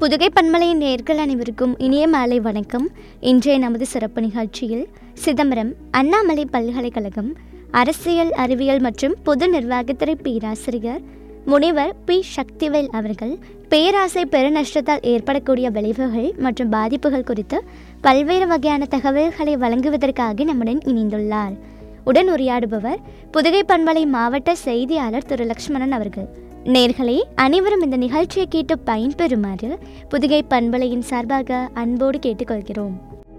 புதுகை பன்மலையின் நேர்கள் அனைவருக்கும் இனிய மாலை வணக்கம் இன்றைய நமது சிறப்பு நிகழ்ச்சியில் சிதம்பரம் அண்ணாமலை பல்கலைக்கழகம் அரசியல் அறிவியல் மற்றும் பொது நிர்வாகத்துறை பேராசிரியர் முனைவர் பி சக்திவேல் அவர்கள் பேராசை பெருநஷ்டத்தால் ஏற்படக்கூடிய விளைவுகள் மற்றும் பாதிப்புகள் குறித்து பல்வேறு வகையான தகவல்களை வழங்குவதற்காக நம்முடன் இணைந்துள்ளார் உடன் உரையாடுபவர் புதுகை பண்பலை மாவட்ட செய்தியாளர் திரு லக்ஷ்மணன் அவர்கள் நேர்களே அனைவரும் இந்த நிகழ்ச்சியை கேட்டு பயன்பெறுமாறு புதுகை பண்பலையின் சார்பாக அன்போடு கேட்டுக்கொள்கிறோம்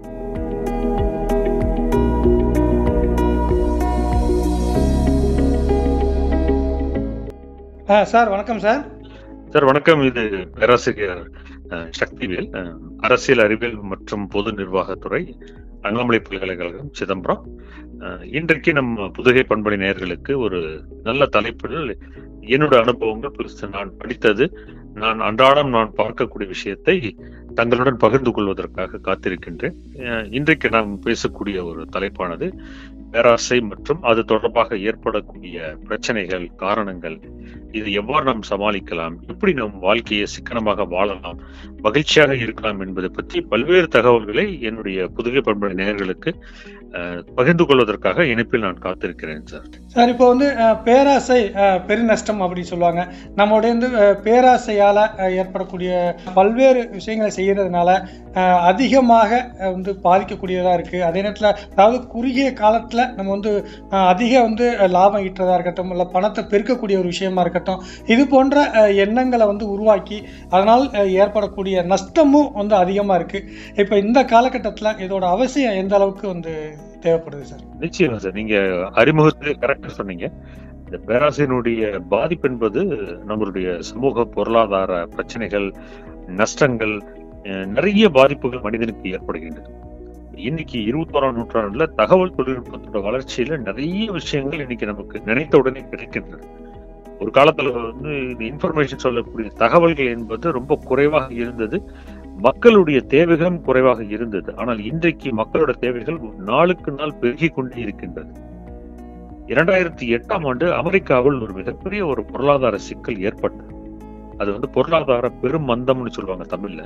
ஆ சார் வணக்கம் சார் சார் வணக்கம் இது பேராசிரியர் அஹ், சக்திவேல் அஹ், அரசியல் அறிவியல் மற்றும் பொது நிர்வாகத்துறை அண்ணாமலை பல்கலைக்கழகம் சிதம்பரம் அஹ், இன்றைக்கு நம்ம புதுகை பண்பலை நேயர்களுக்கு ஒரு நல்ல தலைப்பில் என்னோட அனுபவங்கள் பிளஸ் நான் படித்தது நான் அன்றாடம் நான் பார்க்கக்கூடிய விஷயத்தை தங்களுடன் பகிர்ந்து கொள்வதற்காக காத்திருக்கின்றேன் அஹ், இன்றைக்கு நாம் பேசக்கூடிய ஒரு தலைப்பானது பேராசை மற்றும் அது தொடர்பாக ஏற்படக்கூடிய பிரச்சனைகள் காரணங்கள் இது எவ்வாறு நாம் சமாளிக்கலாம் எப்படி நம் வாழ்க்கையை சிக்கனமாக வாழலாம் மகிழ்ச்சியாக இருக்கலாம் என்பதை பற்றி பல்வேறு தகவல்களை என்னுடைய புதுகை பண்பலை நேயர்களுக்கு அஹ், பகிர்ந்து கொள்வதற்காக இணைப்பில் நான் காத்திருக்கிறேன் சார் சார் இப்போ வந்து அஹ், பேராசை அஹ், பெருநஷ்டம் அப்படின்னு சொல்லுவாங்க நம்மளுடைய வந்து அஹ், பேராசையால அஹ், ஏற்படக்கூடிய பல்வேறு விஷயங்களை செய்யறதுனால அஹ், அதிகமாக அஹ், வந்து பாதிக்கக்கூடியதா இருக்கு அதே நேரத்தில் அதாவது குறுகிய காலத்துல நம்ம வந்து அஹ், அதிக வந்து அஹ், லாபம் ஈட்டுறதா இருக்கட்டும் இல்லை பணத்தை பெருக்கக்கூடிய ஒரு விஷயமா இருக்கட்டும் இது போன்ற அஹ், எண்ணங்களை வந்து உருவாக்கி அதனால் அஹ், ஏற்படக்கூடிய நஷ்டமும் வந்து அதிகமா இருக்கு இப்போ இந்த காலகட்டத்தில் இதோட அவசியம் எந்த அளவுக்கு வந்து தேவைப்படுது சார் நிச்சயமா சார் நீங்க அறிமுகத்தை கரெக்டா சொன்னீங்க இந்த பேராசையினுடைய பாதிப்பு என்பது நம்மளுடைய சமூக பொருளாதார பிரச்சனைகள் நஷ்டங்கள் அஹ், நிறைய பாதிப்புகள் மனிதனுக்கு ஏற்படுகின்றது இன்னைக்கு இருபத்தோராம் நூற்றாண்டுல தகவல் தொழில்நுட்பத்தோட வளர்ச்சியில நிறைய விஷயங்கள் இன்னைக்கு நமக்கு நினைத்த உடனே கிடைக்கின்றது ஒரு காலத்துல வந்து இந்த இன்ஃபர்மேஷன் சொல்லக்கூடிய தகவல்கள் என்பது ரொம்ப குறைவாக இருந்தது மக்களுடைய தேவைகளும் குறைவாக இருந்தது ஆனால் இன்றைக்கு மக்களோட தேவைகள் நாளுக்கு நாள் பெருகிக் கொண்டே இருக்கின்றது இரண்டாயிரத்தி எட்டாம் ஆண்டு அமெரிக்காவில் ஒரு மிகப்பெரிய ஒரு பொருளாதார சிக்கல் ஏற்பட்டது அது வந்து பொருளாதார பெரும் மந்தம்னு சொல்லுவாங்க தமிழ்ல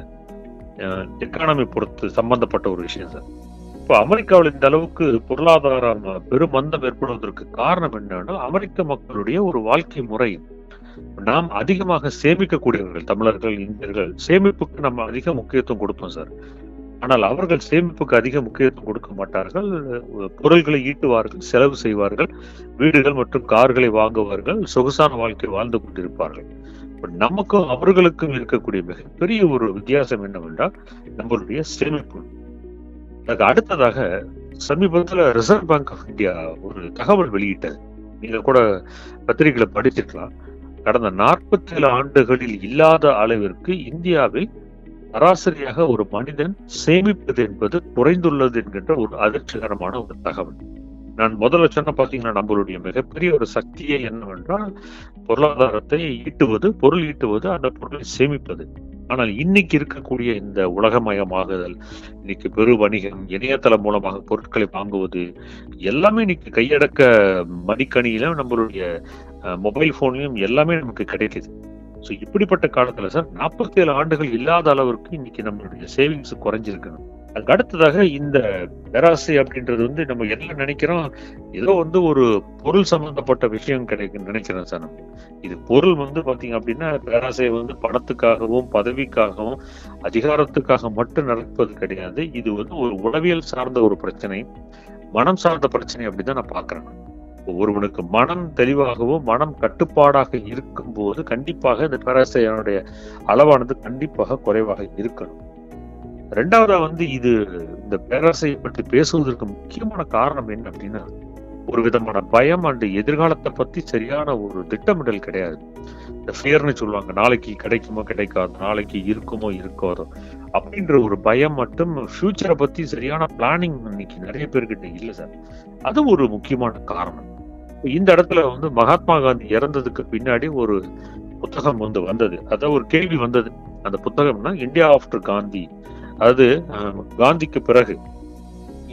எக்கானமி பொறுத்து சம்பந்தப்பட்ட ஒரு விஷயம் சார் இப்போ அமெரிக்காவில் இந்த அளவுக்கு பொருளாதாரம் பெரும் மந்தம் ஏற்படுவதற்கு காரணம் என்னன்னா அமெரிக்க மக்களுடைய ஒரு வாழ்க்கை முறை நாம் அதிகமாக சேமிக்கக்கூடியவர்கள் தமிழர்கள் இந்தியர்கள் சேமிப்புக்கு நம்ம அதிக முக்கியத்துவம் கொடுப்போம் சார் ஆனால் அவர்கள் சேமிப்புக்கு அதிக முக்கியத்துவம் கொடுக்க மாட்டார்கள் பொருள்களை ஈட்டுவார்கள் செலவு செய்வார்கள் வீடுகள் மற்றும் கார்களை வாங்குவார்கள் சொகுசான வாழ்க்கை வாழ்ந்து கொண்டிருப்பார்கள் இப்ப நமக்கும் அவர்களுக்கும் இருக்கக்கூடிய மிகப்பெரிய ஒரு வித்தியாசம் என்னவென்றால் நம்மளுடைய சேமிப்பு அதுக்கு அடுத்ததாக சமீபத்துல ரிசர்வ் பேங்க் ஆஃப் இந்தியா ஒரு தகவல் வெளியிட்டது நீங்க கூட பத்திரிகைகளை படிச்சிருக்கலாம் கடந்த நாற்பத்தி ஏழு ஆண்டுகளில் இல்லாத அளவிற்கு இந்தியாவில் சராசரியாக ஒரு மனிதன் சேமிப்பது என்பது குறைந்துள்ளது என்கின்ற ஒரு அதிர்ச்சிகரமான ஒரு தகவல் நான் முதல்ல சொன்ன பாத்தீங்கன்னா நம்மளுடைய மிகப்பெரிய ஒரு சக்தியே என்னவென்றால் பொருளாதாரத்தை ஈட்டுவது பொருள் ஈட்டுவது அந்த பொருளை சேமிப்பது ஆனால் இன்னைக்கு இருக்கக்கூடிய இந்த உலகமயமாகுதல் இன்னைக்கு பெரு வணிகம் இணையதளம் மூலமாக பொருட்களை வாங்குவது எல்லாமே இன்னைக்கு கையடக்க மடிக்கணியிலும் நம்மளுடைய மொபைல் போன்லயும் எல்லாமே நமக்கு கிடைக்குது ஸோ இப்படிப்பட்ட காலத்துல சார் நாற்பத்தி ஏழு ஆண்டுகள் இல்லாத அளவிற்கு இன்னைக்கு நம்மளுடைய சேவிங்ஸ் குறைஞ்சிருக்கணும் அதுக்கு அடுத்ததாக இந்த பேராசை அப்படின்றது வந்து நம்ம என்ன நினைக்கிறோம் ஏதோ வந்து ஒரு பொருள் சம்பந்தப்பட்ட விஷயம் கிடைக்கும் நினைக்கிறோம் சார் நம்ம இது பொருள் வந்து பாத்தீங்க அப்படின்னா பேராசை வந்து பணத்துக்காகவும் பதவிக்காகவும் அதிகாரத்துக்காக மட்டும் நடப்பது கிடையாது இது வந்து ஒரு உளவியல் சார்ந்த ஒரு பிரச்சனை மனம் சார்ந்த பிரச்சனை அப்படிதான் நான் பாக்குறேன் ஒருவனுக்கு மனம் தெளிவாகவும் மனம் கட்டுப்பாடாக இருக்கும் போது கண்டிப்பாக இந்த பேராசையனுடைய அளவானது கண்டிப்பாக குறைவாக இருக்கணும் ரெண்டாவதா வந்து இது இந்த பேராசையை பற்றி பேசுவதற்கு முக்கியமான காரணம் என்ன அப்படின்னா ஒரு விதமான பயம் அண்ட் எதிர்காலத்தை பத்தி சரியான ஒரு திட்டமிடல் கிடையாது இந்த ஃபியர்னு சொல்லுவாங்க நாளைக்கு கிடைக்குமோ கிடைக்காது நாளைக்கு இருக்குமோ இருக்காதோ அப்படின்ற ஒரு பயம் மட்டும் ஃபியூச்சரை பத்தி சரியான பிளானிங் இன்னைக்கு நிறைய பேர்கிட்ட இல்லை சார் அது ஒரு முக்கியமான காரணம் இந்த இடத்துல வந்து மகாத்மா காந்தி இறந்ததுக்கு பின்னாடி ஒரு புத்தகம் வந்து வந்தது அதாவது ஒரு கேள்வி வந்தது அந்த புத்தகம்னா இந்தியா ஆஃப்டர் காந்தி அதாவது காந்திக்கு பிறகு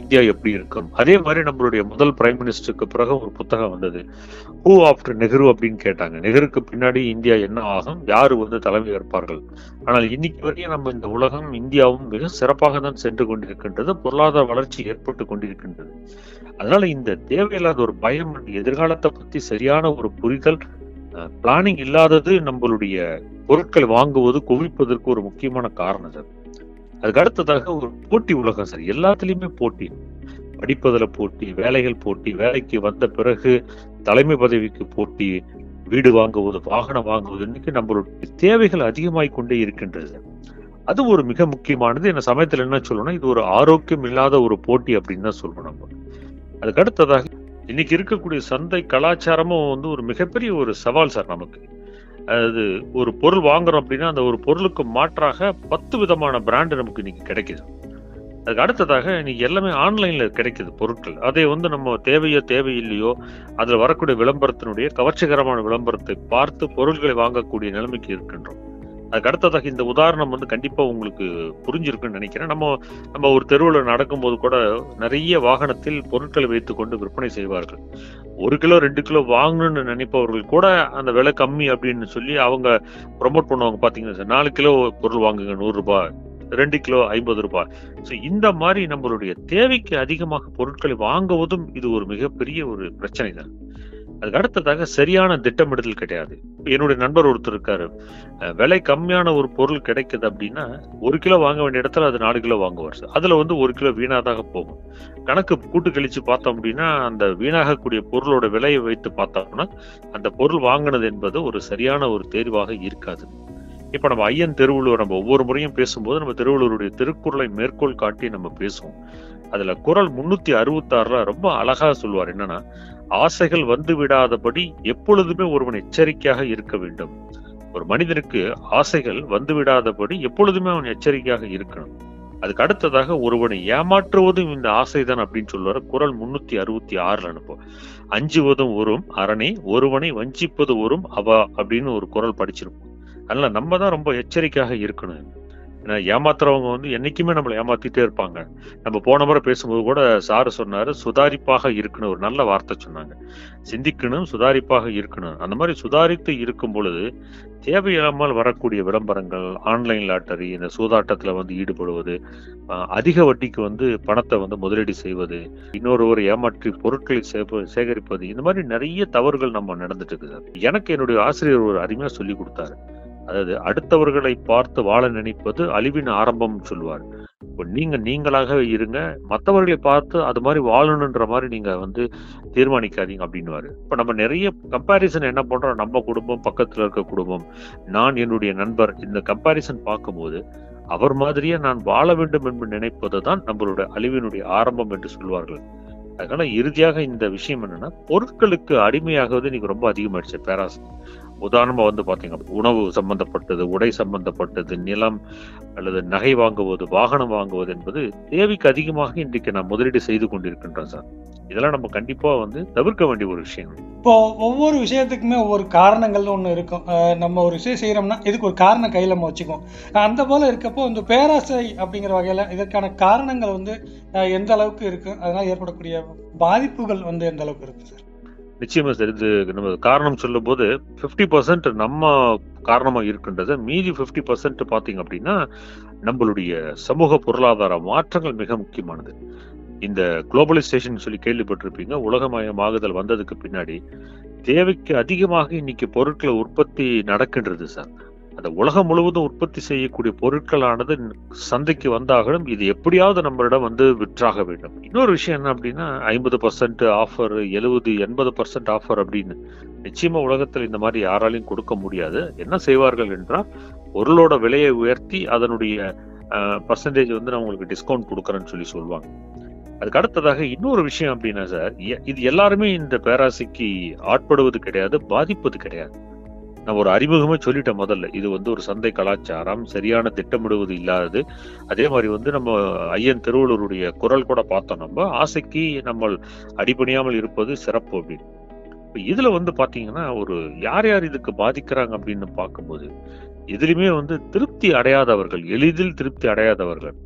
இந்தியா எப்படி இருக்கும் அதே மாதிரி நம்மளுடைய முதல் பிரைம் மினிஸ்டருக்கு பிறகு ஒரு புத்தகம் வந்தது ஹூ ஆஃப்டர் நெஹ்ரு அப்படின்னு கேட்டாங்க நெஹ்ருக்கு பின்னாடி இந்தியா என்ன ஆகும் யாரு வந்து தலைமை ஏற்பார்கள் ஆனால் இன்னைக்கு வரையும் நம்ம இந்த உலகம் இந்தியாவும் மிக சிறப்பாக தான் சென்று கொண்டிருக்கின்றது பொருளாதார வளர்ச்சி ஏற்பட்டு கொண்டிருக்கின்றது அதனால இந்த தேவையில்லாத ஒரு பயம் எதிர்காலத்தை பத்தி சரியான ஒரு புரிதல் பிளானிங் இல்லாதது நம்மளுடைய பொருட்கள் வாங்குவது குவிப்பதற்கு ஒரு முக்கியமான காரணம் சார் அதுக்கு அடுத்ததாக ஒரு போட்டி உலகம் சார் எல்லாத்துலயுமே போட்டி படிப்பதுல போட்டி வேலைகள் போட்டி வேலைக்கு வந்த பிறகு தலைமை பதவிக்கு போட்டி வீடு வாங்குவது வாகனம் வாங்குவது இன்னைக்கு நம்மளுடைய தேவைகள் அதிகமாய் கொண்டே இருக்கின்றது அது ஒரு மிக முக்கியமானது என்ன சமயத்துல என்ன சொல்லணும்னா இது ஒரு ஆரோக்கியம் இல்லாத ஒரு போட்டி அப்படின்னு தான் சொல்லணும் நம்ம அதுக்கு அடுத்ததாக இன்னைக்கு இருக்கக்கூடிய சந்தை கலாச்சாரமும் வந்து ஒரு மிகப்பெரிய ஒரு சவால் சார் நமக்கு அது ஒரு பொருள் வாங்குறோம் அப்படின்னா அந்த ஒரு பொருளுக்கு மாற்றாக பத்து விதமான பிராண்டு நமக்கு இன்னைக்கு கிடைக்குது அதுக்கு அடுத்ததாக இன்னைக்கு எல்லாமே ஆன்லைன்ல கிடைக்குது பொருட்கள் அதை வந்து நம்ம தேவையோ தேவையில்லையோ அதுல வரக்கூடிய விளம்பரத்தினுடைய கவர்ச்சிகரமான விளம்பரத்தை பார்த்து பொருட்களை வாங்கக்கூடிய நிலைமைக்கு இருக்கின்றோம் அதுக்கு அடுத்ததாக இந்த உதாரணம் வந்து கண்டிப்பா உங்களுக்கு புரிஞ்சிருக்குன்னு நினைக்கிறேன் நம்ம நம்ம ஒரு தெருவில் நடக்கும்போது கூட நிறைய வாகனத்தில் பொருட்களை வைத்துக் கொண்டு விற்பனை செய்வார்கள் ஒரு கிலோ ரெண்டு கிலோ வாங்கணும்னு நினைப்பவர்கள் கூட அந்த விலை கம்மி அப்படின்னு சொல்லி அவங்க ப்ரொமோட் பண்ணுவாங்க பாத்தீங்கன்னா சார் நாலு கிலோ பொருள் வாங்குங்க நூறு ரூபாய் ரெண்டு கிலோ ஐம்பது ரூபாய் ஸோ இந்த மாதிரி நம்மளுடைய தேவைக்கு அதிகமாக பொருட்களை வாங்குவதும் இது ஒரு மிகப்பெரிய ஒரு பிரச்சனை தான் அதுக்கு அடுத்ததாக சரியான திட்டமிடுதல் கிடையாது என்னுடைய நண்பர் ஒருத்தர் இருக்காரு விலை கம்மியான ஒரு பொருள் கிடைக்குது அப்படின்னா ஒரு கிலோ வாங்க வேண்டிய இடத்துல அது நாலு கிலோ வாங்குவார் சார் அதுல வந்து ஒரு கிலோ வீணாதாக போகும் கணக்கு கூட்டு கழிச்சு பார்த்தோம் அப்படின்னா அந்த வீணாகக்கூடிய பொருளோட விலையை வைத்து பார்த்தோம்னா அந்த பொருள் வாங்கினது என்பது ஒரு சரியான ஒரு தேர்வாக இருக்காது இப்ப நம்ம ஐயன் திருவள்ளுவர் நம்ம ஒவ்வொரு முறையும் பேசும்போது நம்ம திருவள்ளுவருடைய திருக்குறளை மேற்கோள் காட்டி நம்ம பேசுவோம் அதுல குரல் முன்னூத்தி அறுபத்தி ஆறுல ரொம்ப அழகா சொல்லுவார் என்னன்னா ஆசைகள் வந்து விடாதபடி எப்பொழுதுமே ஒருவன் எச்சரிக்கையாக இருக்க வேண்டும் ஒரு மனிதனுக்கு ஆசைகள் வந்து விடாதபடி எப்பொழுதுமே அவன் எச்சரிக்கையாக இருக்கணும் அதுக்கு அடுத்ததாக ஒருவனை ஏமாற்றுவதும் இந்த ஆசைதான் அப்படின்னு சொல்லுவார் குரல் முன்னூத்தி அறுபத்தி ஆறுல அனுப்போம் அஞ்சுவதும் ஒரும் அரணை ஒருவனை வஞ்சிப்பது ஒரும் அவா அப்படின்னு ஒரு குரல் படிச்சிருப்போம் அதனால நம்ம தான் ரொம்ப எச்சரிக்கையாக இருக்கணும் ஏன்னா ஏமாத்துறவங்க வந்து என்னைக்குமே நம்மளை ஏமாத்திட்டே இருப்பாங்க நம்ம போன முறை பேசும்போது கூட சாரு சொன்னாரு சுதாரிப்பாக இருக்கணும் ஒரு நல்ல வார்த்தை சொன்னாங்க சிந்திக்கணும் சுதாரிப்பாக இருக்கணும் அந்த மாதிரி சுதாரித்து இருக்கும் பொழுது தேவையில்லாமல் வரக்கூடிய விளம்பரங்கள் ஆன்லைன் லாட்டரி இந்த சூதாட்டத்துல வந்து ஈடுபடுவது அதிக வட்டிக்கு வந்து பணத்தை வந்து முதலீடு செய்வது இன்னொருவர் ஏமாற்றி பொருட்களை சேகரிப்பது இந்த மாதிரி நிறைய தவறுகள் நம்ம நடந்துட்டு இருக்குது எனக்கு என்னுடைய ஆசிரியர் ஒரு அருமையா சொல்லி கொடுத்தாரு அதாவது அடுத்தவர்களை பார்த்து வாழ நினைப்பது அழிவின் ஆரம்பம் சொல்லுவார் இப்போ நீங்க நீங்களாக இருங்க மற்றவர்களை பார்த்து அது மாதிரி வாழணுன்ற மாதிரி நீங்க வந்து தீர்மானிக்காதீங்க அப்படின்னுவாரு இப்ப நம்ம நிறைய கம்பாரிசன் என்ன பண்றோம் நம்ம குடும்பம் பக்கத்துல இருக்க குடும்பம் நான் என்னுடைய நண்பர் இந்த கம்பாரிசன் பார்க்கும்போது அவர் மாதிரியே நான் வாழ வேண்டும் என்று நினைப்பது தான் நம்மளுடைய அழிவினுடைய ஆரம்பம் என்று சொல்வார்கள் அதனால இறுதியாக இந்த விஷயம் என்னன்னா பொருட்களுக்கு அடிமையாகுவது இன்னைக்கு ரொம்ப அதிகமாயிடுச்சு பேராசை உதாரணமா வந்து பாத்தீங்க உணவு சம்பந்தப்பட்டது உடை சம்பந்தப்பட்டது நிலம் அல்லது நகை வாங்குவது வாகனம் வாங்குவது என்பது தேவைக்கு அதிகமாக இன்றைக்கு நான் முதலீடு செய்து கொண்டிருக்கின்றேன் சார் இதெல்லாம் நம்ம கண்டிப்பா வந்து தவிர்க்க வேண்டிய ஒரு விஷயம் இப்போ ஒவ்வொரு விஷயத்துக்குமே ஒவ்வொரு காரணங்கள்னு ஒன்று இருக்கும் நம்ம ஒரு விஷயம் செய்யறோம்னா இதுக்கு ஒரு காரணம் கையில் நம்ம வச்சுக்கோம் அந்த போல இருக்கப்போ இந்த பேராசை அப்படிங்கிற வகையில் இதற்கான காரணங்கள் வந்து எந்த அளவுக்கு இருக்கு அதனால ஏற்படக்கூடிய பாதிப்புகள் வந்து எந்த அளவுக்கு இருக்கு சார் நிச்சயமா சார் இது நம்ம காரணம் சொல்லும் போது பிப்டி பர்சன்ட் நம்ம காரணமா இருக்கின்றது மீதி பிப்டி பர்சன்ட் பாத்தீங்க அப்படின்னா நம்மளுடைய சமூக பொருளாதார மாற்றங்கள் மிக முக்கியமானது இந்த குளோபலைசேஷன் சொல்லி கேள்விப்பட்டிருப்பீங்க உலகமயமாகுதல் வந்ததுக்கு பின்னாடி தேவைக்கு அதிகமாக இன்னைக்கு பொருட்களை உற்பத்தி நடக்கின்றது சார் அந்த உலகம் முழுவதும் உற்பத்தி செய்யக்கூடிய பொருட்களானது சந்தைக்கு வந்தாகணும் இது எப்படியாவது நம்மளிடம் வந்து விற்றாக வேண்டும் இன்னொரு விஷயம் என்ன அப்படின்னா ஐம்பது பர்சன்ட் ஆஃபர் எழுபது எண்பது பர்சன்ட் ஆஃபர் அப்படின்னு நிச்சயமா உலகத்தில் இந்த மாதிரி யாராலையும் கொடுக்க முடியாது என்ன செய்வார்கள் என்றால் பொருளோட விலையை உயர்த்தி அதனுடைய பர்சன்டேஜ் வந்து நான் உங்களுக்கு டிஸ்கவுண்ட் கொடுக்குறேன்னு சொல்லி சொல்லுவாங்க அதுக்கு அடுத்ததாக இன்னொரு விஷயம் அப்படின்னா சார் இது எல்லாருமே இந்த பேராசைக்கு ஆட்படுவது கிடையாது பாதிப்பது கிடையாது நான் ஒரு அறிமுகமே சொல்லிட்டேன் முதல்ல இது வந்து ஒரு சந்தை கலாச்சாரம் சரியான திட்டமிடுவது இல்லாதது அதே மாதிரி வந்து நம்ம ஐயன் திருவள்ளுவருடைய குரல் கூட பார்த்தோம் நம்ம ஆசைக்கு நம்ம அடிபணியாமல் இருப்பது சிறப்பு அப்படின்னு இப்போ இதுல வந்து பாத்தீங்கன்னா ஒரு யார் யார் இதுக்கு பாதிக்கிறாங்க அப்படின்னு பார்க்கும்போது எதுலையுமே வந்து திருப்தி அடையாதவர்கள் எளிதில் திருப்தி அடையாதவர்கள்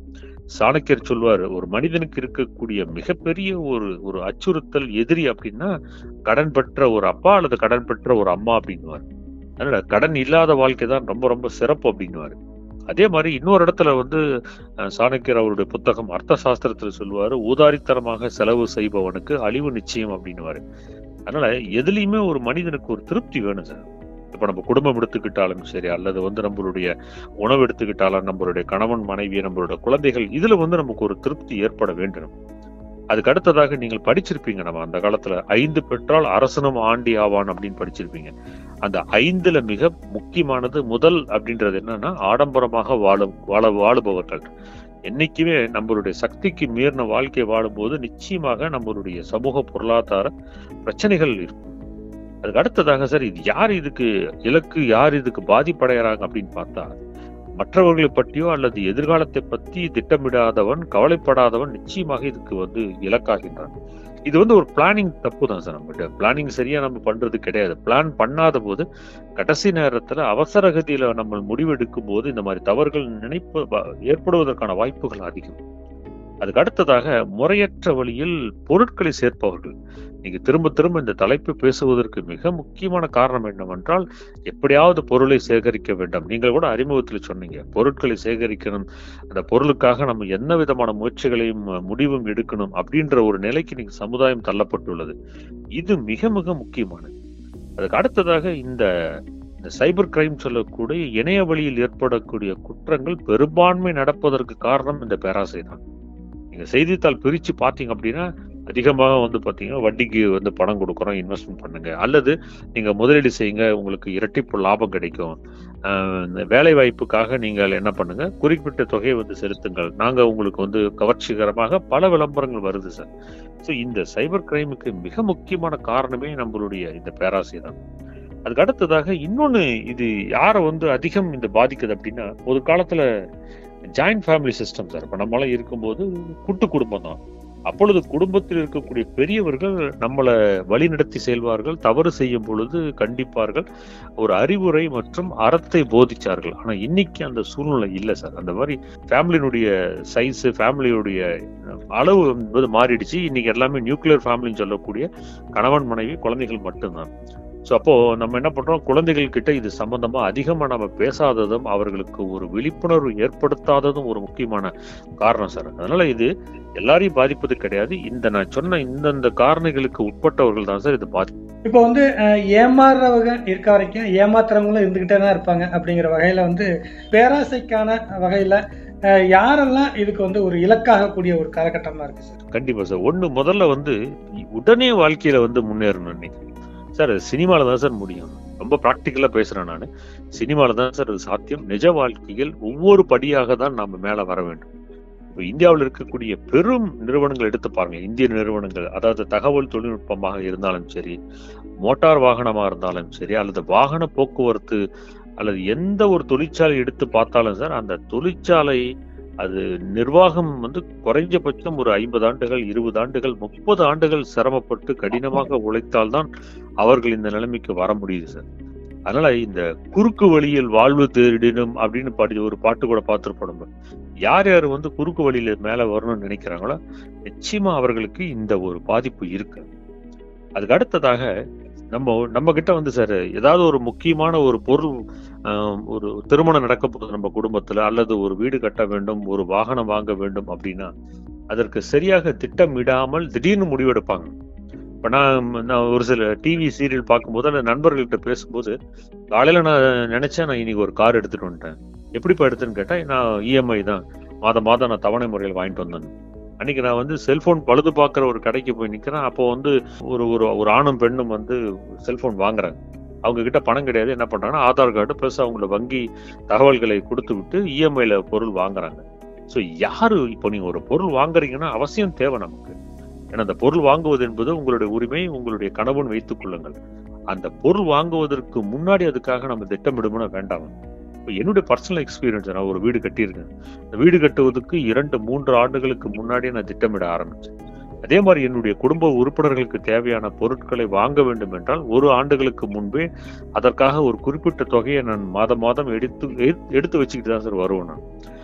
சாணக்கியர் சொல்வாரு ஒரு மனிதனுக்கு இருக்கக்கூடிய மிகப்பெரிய ஒரு ஒரு அச்சுறுத்தல் எதிரி அப்படின்னா கடன் பெற்ற ஒரு அப்பா அல்லது கடன் பெற்ற ஒரு அம்மா அப்படின்னுவாரு அதனால கடன் இல்லாத வாழ்க்கை தான் ரொம்ப ரொம்ப சிறப்பு அப்படின்னுவாரு அதே மாதிரி இன்னொரு இடத்துல வந்து அஹ், சாணக்கியர் அவருடைய புத்தகம் அர்த்த சாஸ்திரத்துல சொல்லுவாரு ஊதாரித்தனமாக செலவு செய்பவனுக்கு அழிவு நிச்சயம் அப்படின்னுவாரு அதனால எதுலயுமே ஒரு மனிதனுக்கு ஒரு திருப்தி வேணும் சார் இப்ப நம்ம குடும்பம் எடுத்துக்கிட்டாலும் சரி அல்லது வந்து நம்மளுடைய உணவு எடுத்துக்கிட்டாலும் நம்மளுடைய கணவன் மனைவி நம்மளுடைய குழந்தைகள் இதுல வந்து நமக்கு ஒரு திருப்தி ஏற்பட வேண்டும் அதுக்கு அடுத்ததாக நீங்கள் படிச்சிருப்பீங்க நம்ம அந்த காலத்துல ஐந்து பெற்றால் அரசனும் ஆண்டி ஆவான் அப்படின்னு படிச்சிருப்பீங்க அந்த ஐந்துல மிக முக்கியமானது முதல் அப்படின்றது என்னன்னா ஆடம்பரமாக வாழும் வாழ வாழுபவர்கள் என்னைக்குமே நம்மளுடைய சக்திக்கு மீறின வாழ்க்கை வாழும்போது நிச்சயமாக நம்மளுடைய சமூக பொருளாதார பிரச்சனைகள் இருக்கும் அதுக்கு அடுத்ததாக சார் இது யார் இதுக்கு இலக்கு யார் இதுக்கு பாதிப்படைகிறாங்க அப்படின்னு பார்த்தா மற்றவர்களை பற்றியோ அல்லது எதிர்காலத்தை பற்றி திட்டமிடாதவன் கவலைப்படாதவன் நிச்சயமாக இதுக்கு வந்து இலக்காகின்றான் இது வந்து ஒரு பிளானிங் தப்பு தான் சார் நம்மகிட்ட பிளானிங் சரியா நம்ம பண்றது கிடையாது பிளான் பண்ணாத போது கடைசி நேரத்துல அவசர கதியில நம்ம முடிவெடுக்கும் போது இந்த மாதிரி தவறுகள் நினைப்பு வ- ஏற்படுவதற்கான வாய்ப்புகள் அதிகம் அதுக்கு அடுத்ததாக முறையற்ற வழியில் பொருட்களை சேர்ப்பவர்கள் நீங்க திரும்ப திரும்ப இந்த தலைப்பு பேசுவதற்கு மிக முக்கியமான காரணம் என்னவென்றால் எப்படியாவது பொருளை சேகரிக்க வேண்டும் நீங்கள் கூட அறிமுகத்தில் சொன்னீங்க பொருட்களை சேகரிக்கணும் அந்த பொருளுக்காக நம்ம என்ன விதமான முயற்சிகளையும் அஹ், முடிவும் எடுக்கணும் அப்படின்ற ஒரு நிலைக்கு நீங்க சமுதாயம் தள்ளப்பட்டுள்ளது இது மிக மிக முக்கியமானது அதுக்கு அடுத்ததாக இந்த இந்த சைபர் கிரைம் சொல்லக்கூடிய இணைய வழியில் ஏற்படக்கூடிய குற்றங்கள் பெரும்பான்மை நடப்பதற்கு காரணம் இந்த பேராசை தான் நீங்க செய்தித்தாள் பிரிச்சு பார்த்தீங்க அப்படின்னா அதிகமாக வந்து பார்த்தீங்கன்னா வட்டிக்கு வந்து பணம் கொடுக்குறோம் இன்வெஸ்ட்மெண்ட் பண்ணுங்க அல்லது நீங்க முதலீடு செய்யுங்க உங்களுக்கு இரட்டிப்பு லாபம் கிடைக்கும் ஆஹ் இந்த வேலை வாய்ப்புக்காக நீங்கள் என்ன பண்ணுங்க குறிப்பிட்ட தொகையை வந்து செலுத்துங்கள் நாங்க உங்களுக்கு வந்து கவர்ச்சிகரமாக பல விளம்பரங்கள் வருது சார் ஸோ இந்த சைபர் கிரைமுக்கு மிக முக்கியமான காரணமே நம்மளுடைய இந்த பேராசை தான் அதுக்கு அடுத்ததாக இன்னொன்னு இது யாரை வந்து அதிகம் இந்த பாதிக்குது அப்படின்னா ஒரு காலத்துல ஜாயிண்ட் ஃபேமிலி சிஸ்டம் சார் இப்போ நம்மளாம் இருக்கும்போது கூட்டு குடும்பம் தான் அப்பொழுது குடும்பத்தில் இருக்கக்கூடிய பெரியவர்கள் நம்மளை வழிநடத்தி செல்வார்கள் தவறு செய்யும் பொழுது கண்டிப்பார்கள் ஒரு அறிவுரை மற்றும் அறத்தை போதிச்சார்கள் ஆனா இன்னைக்கு அந்த சூழ்நிலை இல்லை சார் அந்த மாதிரி ஃபேமிலியினுடைய சைஸ் ஃபேமிலியுடைய அளவு என்பது மாறிடுச்சு இன்னைக்கு எல்லாமே நியூக்ளியர் ஃபேமிலின்னு சொல்லக்கூடிய கணவன் மனைவி குழந்தைகள் மட்டும்தான் ஸோ அப்போ நம்ம என்ன பண்றோம் குழந்தைகள் கிட்ட இது சம்பந்தமா அதிகமா நம்ம பேசாததும் அவர்களுக்கு ஒரு விழிப்புணர்வு ஏற்படுத்தாததும் ஒரு முக்கியமான காரணம் சார் அதனால இது எல்லாரையும் பாதிப்பது கிடையாது இந்த நான் சொன்ன இந்தந்த காரணிகளுக்கு உட்பட்டவர்கள் தான் சார் இது பாதி இப்போ வந்து அஹ், ஏமாறுறவங்க இருக்க வரைக்கும் ஏமாத்துறவங்களும் இருந்துகிட்டே தான் இருப்பாங்க அப்படிங்கிற வகையில வந்து பேராசைக்கான வகையில அஹ், யாரெல்லாம் இதுக்கு வந்து ஒரு இலக்காகக்கூடிய ஒரு காலகட்டமா இருக்கு சார் கண்டிப்பா சார் ஒண்ணு முதல்ல வந்து உடனே வாழ்க்கையில வந்து முன்னேறணும் இன்னைக்கு சார் சினிமால தான் சார் முடியும் ரொம்ப ப்ராக்டிக்கலா பேசுறேன் நான் சினிமால தான் சார் அது சாத்தியம் நிஜ வாழ்க்கையில் ஒவ்வொரு படியாக தான் நாம மேல வர வேண்டும் இப்போ இந்தியாவில் இருக்கக்கூடிய பெரும் நிறுவனங்கள் எடுத்து பாருங்க இந்திய நிறுவனங்கள் அதாவது தகவல் தொழில்நுட்பமாக இருந்தாலும் சரி மோட்டார் வாகனமா இருந்தாலும் சரி அல்லது வாகன போக்குவரத்து அல்லது எந்த ஒரு தொழிற்சாலை எடுத்து பார்த்தாலும் சார் அந்த தொழிற்சாலை அது நிர்வாகம் வந்து குறைஞ்சபட்சம் ஒரு ஐம்பது ஆண்டுகள் இருபது ஆண்டுகள் முப்பது ஆண்டுகள் சிரமப்பட்டு கடினமாக உழைத்தால்தான் அவர்கள் இந்த நிலைமைக்கு வர முடியுது சார் அதனால இந்த குறுக்கு வழியில் வாழ்வு தேடினும் அப்படின்னு பாடி ஒரு பாட்டு கூட பார்த்துருப்போம் நம்ம யார் யார் வந்து குறுக்கு வழியில மேல வரணும்னு நினைக்கிறாங்களோ நிச்சயமா அவர்களுக்கு இந்த ஒரு பாதிப்பு இருக்கு அதுக்கு அடுத்ததாக நம்ம நம்ம கிட்ட வந்து சார் ஏதாவது ஒரு முக்கியமான ஒரு பொருள் ஆஹ், ஒரு திருமணம் நடக்க போகுது நம்ம குடும்பத்துல அல்லது ஒரு வீடு கட்ட வேண்டும் ஒரு வாகனம் வாங்க வேண்டும் அப்படின்னா அதற்கு சரியாக திட்டமிடாமல் திடீர்னு முடிவெடுப்பாங்க இப்ப நான் நான் ஒரு சில டிவி சீரியல் பார்க்கும்போது அந்த நண்பர்கள்கிட்ட பேசும்போது காலையில நான் நினைச்சேன் நான் இன்னைக்கு ஒரு கார் எடுத்துட்டு வந்துட்டேன் எப்படிப்பா எடுத்தேன்னு கேட்டா நான் இஎம்ஐ தான் மாதம் மாதம் நான் தவணை முறையில் வாங்கிட்டு வந்தேன் அன்னைக்கு நான் வந்து செல்போன் பழுது பார்க்குற ஒரு கடைக்கு போய் நிக்கிறேன் அப்போ வந்து ஒரு ஒரு ஒரு ஆணும் பெண்ணும் வந்து செல்போன் வாங்குறாங்க அவங்க கிட்ட பணம் கிடையாது என்ன பண்றாங்கன்னா ஆதார் கார்டு ப்ளஸ் அவங்களோட வங்கி தகவல்களை கொடுத்து விட்டு இஎம்ஐல பொருள் வாங்குறாங்க ஸோ யாரு இப்போ நீங்க ஒரு பொருள் வாங்குறீங்கன்னா அவசியம் தேவை நமக்கு ஏன்னா அந்த பொருள் வாங்குவது என்பது உங்களுடைய உரிமை உங்களுடைய கனவுன்னு வைத்துக் கொள்ளுங்கள் அந்த பொருள் வாங்குவதற்கு முன்னாடி அதுக்காக நம்ம திட்டமிடும்னா வேண்டாம் இப்போ என்னுடைய பர்சனல் எக்ஸ்பீரியன்ஸ் நான் ஒரு வீடு கட்டியிருக்கேன் இந்த வீடு கட்டுவதற்கு இரண்டு மூன்று ஆண்டுகளுக்கு முன்னாடியே நான் திட்டமிட ஆரம்பிச்சேன் அதே மாதிரி என்னுடைய குடும்ப உறுப்பினர்களுக்கு தேவையான பொருட்களை வாங்க வேண்டும் என்றால் ஒரு ஆண்டுகளுக்கு முன்பே அதற்காக ஒரு குறிப்பிட்ட தொகையை நான் மாதம் மாதம் எடுத்து எடுத்து வச்சுக்கிட்டு தான் சார் வருவேன் நான்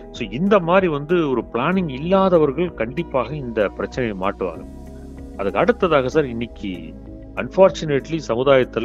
ஸோ இந்த மாதிரி வந்து ஒரு பிளானிங் இல்லாதவர்கள் கண்டிப்பாக இந்த பிரச்சனையை மாட்டுவாங்க அதுக்கு அடுத்ததாக சார் இன்னைக்கு அன்பார்ச்சுனேட்லி சமுதாயத்துல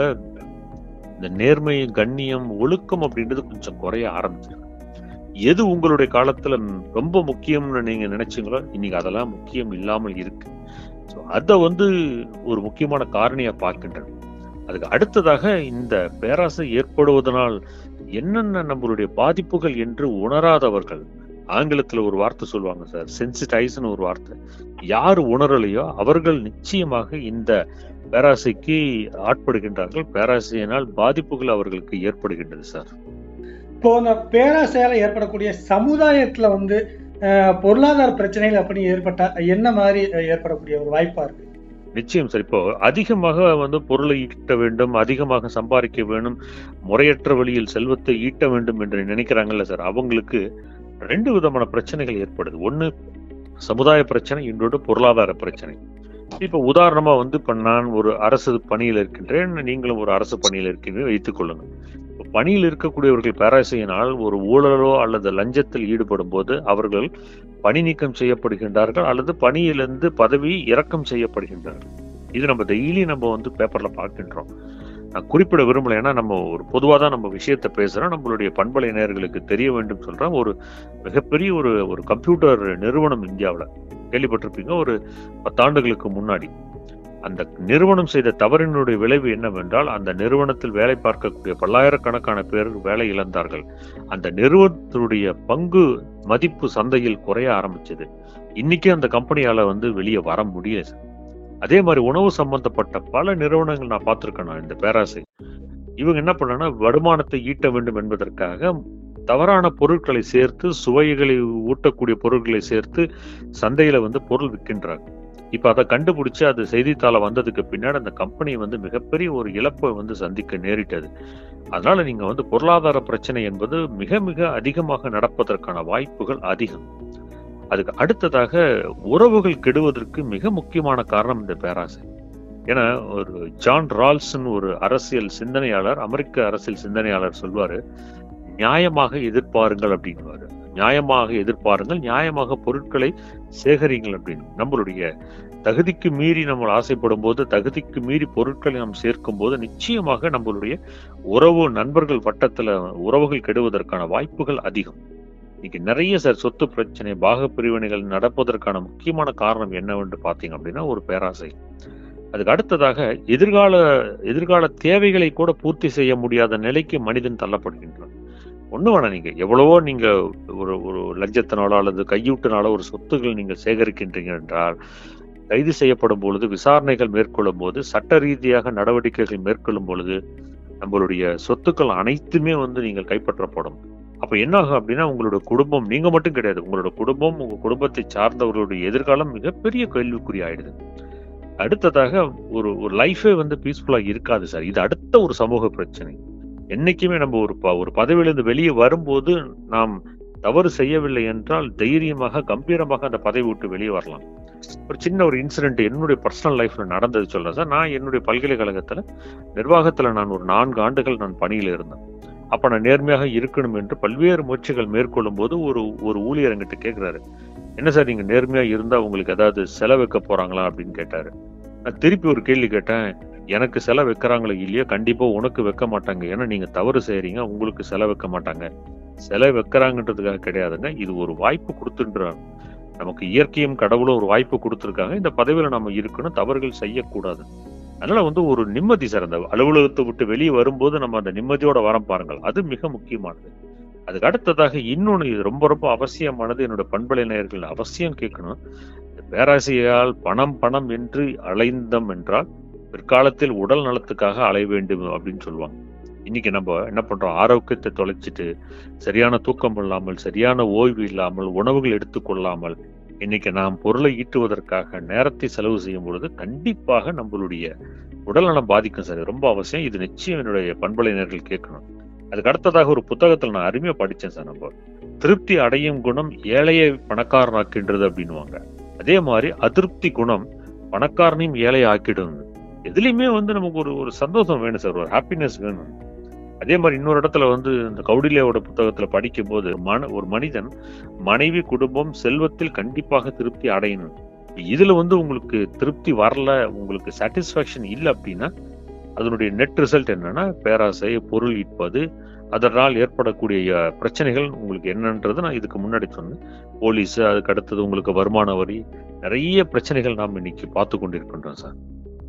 இந்த நேர்மை கண்ணியம் ஒழுக்கம் அப்படின்றது கொஞ்சம் குறைய ஆரம்பிச்சிருக்கு எது உங்களுடைய காலத்துல ரொம்ப முக்கியம்னு நீங்க நினைச்சீங்களோ இன்னைக்கு அதெல்லாம் முக்கியம் இல்லாமல் இருக்கு ஸோ அதை வந்து ஒரு முக்கியமான காரணியா பார்க்கின்றன அதுக்கு அடுத்ததாக இந்த பேராசை ஏற்படுவதனால் என்னென்ன நம்மளுடைய பாதிப்புகள் என்று உணராதவர்கள் ஆங்கிலத்துல ஒரு வார்த்தை சொல்லுவாங்க சார் சென்சிடைஸ்னு ஒரு வார்த்தை யார் உணரலையோ அவர்கள் நிச்சயமாக இந்த பேராசைக்கு ஆட்படுகின்றார்கள் பேராசையினால் பாதிப்புகள் அவர்களுக்கு ஏற்படுகின்றது சார் இப்போ இந்த பேராசையால ஏற்படக்கூடிய சமுதாயத்துல வந்து அஹ், பொருளாதார பிரச்சனைகள் அப்படி ஏற்பட்டா என்ன மாதிரி அஹ், ஏற்படக்கூடிய ஒரு வாய்ப்பா இருக்கு நிச்சயம் சார் இப்போ அதிகமாக வந்து பொருளை ஈட்ட வேண்டும் அதிகமாக சம்பாதிக்க வேண்டும் முறையற்ற வழியில் செல்வத்தை ஈட்ட வேண்டும் என்று நினைக்கிறாங்கல்ல சார் அவங்களுக்கு ரெண்டு விதமான பிரச்சனைகள் ஏற்படுது ஒண்ணு சமுதாய பிரச்சனை இன்னொன்று பொருளாதார பிரச்சனை இப்ப உதாரணமா வந்து இப்ப நான் ஒரு அரசு பணியில் இருக்கின்றேன் நீங்களும் ஒரு அரசு பணியில் இருக்கீங்க வைத்துக் கொள்ளுங்க இப்ப பணியில் இருக்கக்கூடியவர்கள் பேராசையினால் ஒரு ஊழலோ அல்லது லஞ்சத்தில் ஈடுபடும் போது அவர்கள் பணி நீக்கம் செய்யப்படுகின்றார்கள் அல்லது பணியிலிருந்து பதவி இறக்கம் செய்யப்படுகின்றார்கள் இது நம்ம டெய்லி நம்ம வந்து பேப்பர்ல பார்க்கின்றோம் நான் குறிப்பிட விரும்பல ஏன்னா நம்ம ஒரு பொதுவாக தான் நம்ம விஷயத்தை பேசுறோம் நம்மளுடைய பண்பலை நேயர்களுக்கு தெரிய வேண்டும் சொல்றோம் ஒரு மிகப்பெரிய ஒரு ஒரு கம்ப்யூட்டர் நிறுவனம் இந்தியாவில் கேள்விப்பட்டிருப்பீங்க ஒரு பத்தாண்டுகளுக்கு முன்னாடி அந்த நிறுவனம் செய்த தவறினுடைய விளைவு என்னவென்றால் அந்த நிறுவனத்தில் வேலை பார்க்கக்கூடிய பல்லாயிரக்கணக்கான பேர் வேலை இழந்தார்கள் அந்த நிறுவனத்தினுடைய பங்கு மதிப்பு சந்தையில் குறைய ஆரம்பிச்சது இன்னைக்கு அந்த கம்பெனியால வந்து வெளியே வர முடியல அதே மாதிரி உணவு சம்பந்தப்பட்ட பல நிறுவனங்கள் நான் பார்த்திருக்கேன் நான் இந்த பேராசை இவங்க என்ன பண்ணனா வருமானத்தை ஈட்ட வேண்டும் என்பதற்காக தவறான பொருட்களை சேர்த்து சுவைகளை ஊட்டக்கூடிய பொருட்களை சேர்த்து சந்தையில வந்து பொருள் விற்கின்றாங்க இப்ப அதை கண்டுபிடிச்சு அது செய்தித்தாள வந்ததுக்கு பின்னாடி அந்த கம்பெனி வந்து மிகப்பெரிய ஒரு இழப்பை வந்து சந்திக்க நேரிட்டது அதனால நீங்க வந்து பொருளாதார பிரச்சனை என்பது மிக மிக அதிகமாக நடப்பதற்கான வாய்ப்புகள் அதிகம் அதுக்கு அடுத்ததாக உறவுகள் கெடுவதற்கு மிக முக்கியமான காரணம் இந்த பேராசை ஏன்னா ஒரு ஜான் ரால்சன் ஒரு அரசியல் சிந்தனையாளர் அமெரிக்க அரசியல் சிந்தனையாளர் சொல்வாரு நியாயமாக எதிர்பாருங்கள் அப்படின்வாரு நியாயமாக எதிர்பாருங்கள் நியாயமாக பொருட்களை சேகரிங்கள் அப்படின்னு நம்மளுடைய தகுதிக்கு மீறி நம்ம ஆசைப்படும் போது தகுதிக்கு மீறி பொருட்களை நாம் சேர்க்கும் போது நிச்சயமாக நம்மளுடைய உறவு நண்பர்கள் வட்டத்துல உறவுகள் கெடுவதற்கான வாய்ப்புகள் அதிகம் இன்னைக்கு நிறைய சார் சொத்து பிரச்சனை பாக பிரிவினைகள் நடப்பதற்கான முக்கியமான காரணம் என்னவென்று பார்த்தீங்க அப்படின்னா ஒரு பேராசை அதுக்கு அடுத்ததாக எதிர்கால எதிர்கால தேவைகளை கூட பூர்த்தி செய்ய முடியாத நிலைக்கு மனிதன் தள்ளப்படுகின்றான் ஒண்ணு வேணாம் நீங்க எவ்வளவோ நீங்க ஒரு ஒரு லஞ்சத்தினாலோ அல்லது கையூட்டினாலோ ஒரு சொத்துகள் நீங்கள் சேகரிக்கின்றீங்க என்றால் கைது செய்யப்படும் பொழுது விசாரணைகள் மேற்கொள்ளும் போது சட்ட ரீதியாக நடவடிக்கைகள் மேற்கொள்ளும் பொழுது நம்மளுடைய சொத்துக்கள் அனைத்துமே வந்து நீங்கள் கைப்பற்றப்படும் அப்ப என்ன ஆகும் அப்படின்னா உங்களோட குடும்பம் நீங்க மட்டும் கிடையாது உங்களோட குடும்பம் உங்க குடும்பத்தை சார்ந்தவர்களுடைய எதிர்காலம் மிகப்பெரிய கேள்விக்குறி ஆயிடுது அடுத்ததாக ஒரு ஒரு லைஃபே வந்து பீஸ்ஃபுல்லா இருக்காது சார் இது அடுத்த ஒரு சமூக பிரச்சனை என்னைக்குமே நம்ம ஒரு ப- ஒரு பதவியிலிருந்து வெளியே வரும்போது நாம் தவறு செய்யவில்லை என்றால் தைரியமாக கம்பீரமாக அந்த பதவி விட்டு வெளியே வரலாம் ஒரு சின்ன ஒரு இன்சிடென்ட் என்னுடைய பர்சனல் லைஃப்ல நடந்தது சொல்றேன் சார் நான் என்னுடைய பல்கலைக்கழகத்துல நிர்வாகத்துல நான் ஒரு நான்கு ஆண்டுகள் நான் பணியில் இருந்தேன் அப்ப நான் நேர்மையாக இருக்கணும் என்று பல்வேறு முயற்சிகள் மேற்கொள்ளும் போது ஒரு ஒரு ஊழியர் என்கிட்ட கேட்கிறாரு என்ன சார் நீங்க நேர்மையா இருந்தா உங்களுக்கு ஏதாவது செலவு வைக்க போறாங்களா அப்படின்னு கேட்டாரு நான் திருப்பி ஒரு கேள்வி கேட்டேன் எனக்கு செலவு வைக்கிறாங்களோ இல்லையோ கண்டிப்பா உனக்கு வைக்க மாட்டாங்க ஏன்னா நீங்க தவறு செய்றீங்க உங்களுக்கு செலவு வைக்க மாட்டாங்க செலவு வைக்கிறாங்கன்றதுக்காக கிடையாதுங்க இது ஒரு வாய்ப்பு கொடுத்துன்றாங்க நமக்கு இயற்கையும் கடவுளும் ஒரு வாய்ப்பு கொடுத்துருக்காங்க இந்த பதவியில நம்ம இருக்கணும் தவறுகள் செய்யக்கூடாது அதனால வந்து ஒரு நிம்மதி சார் அந்த அலுவலகத்தை விட்டு வெளியே வரும்போது நம்ம அந்த நிம்மதியோட வரம் பாருங்கள் அது மிக முக்கியமானது அதுக்கு அடுத்ததாக இன்னொன்னு இது ரொம்ப ரொம்ப அவசியமானது என்னோட பண்பலை நேயர்கள் அவசியம் கேட்கணும் இந்த பேராசையால் பணம் பணம் என்று அலைந்தம் என்றால் பிற்காலத்தில் உடல் நலத்துக்காக அலைய வேண்டும் அப்படின்னு சொல்லுவாங்க இன்னைக்கு நம்ம என்ன பண்றோம் ஆரோக்கியத்தை தொலைச்சிட்டு சரியான தூக்கம் இல்லாமல் சரியான ஓய்வு இல்லாமல் உணவுகள் எடுத்துக்கொள்ளாமல் இன்னைக்கு நாம் பொருளை ஈட்டுவதற்காக நேரத்தை செலவு செய்யும் பொழுது கண்டிப்பாக நம்மளுடைய உடல்நலம் பாதிக்கும் சார் ரொம்ப அவசியம் இது நிச்சயம் என்னுடைய பண்பலையினர்கள் கேட்கணும் அதுக்கு அடுத்ததாக ஒரு புத்தகத்தில் நான் அருமையா படிச்சேன் சார் நம்ம திருப்தி அடையும் குணம் ஏழையை பணக்காரனாக்கின்றது அப்படின்னுவாங்க அதே மாதிரி அதிருப்தி குணம் பணக்காரனையும் ஏழை ஆக்கிடும் எதுலையுமே வந்து நமக்கு ஒரு ஒரு சந்தோஷம் வேணும் சார் ஒரு ஹாப்பினஸ் வேணும் அதே மாதிரி இன்னொரு இடத்துல வந்து இந்த கௌடில்யாவோட புத்தகத்துல படிக்கும் போது மன ஒரு மனிதன் மனைவி குடும்பம் செல்வத்தில் கண்டிப்பாக திருப்தி அடையணும் இதுல வந்து உங்களுக்கு திருப்தி வரல உங்களுக்கு சாட்டிஸ்ஃபேக்ஷன் இல்லை அப்படின்னா அதனுடைய நெட் ரிசல்ட் என்னன்னா பேராசை பொருள் ஈட்பது அதனால் ஏற்படக்கூடிய அஹ், பிரச்சனைகள் உங்களுக்கு என்னன்றது நான் இதுக்கு முன்னாடி சொன்னேன் போலீஸ் அதுக்கு அடுத்தது உங்களுக்கு வருமான வரி நிறைய பிரச்சனைகள் நாம் இன்னைக்கு பார்த்து கொண்டிருக்கின்றோம் சார்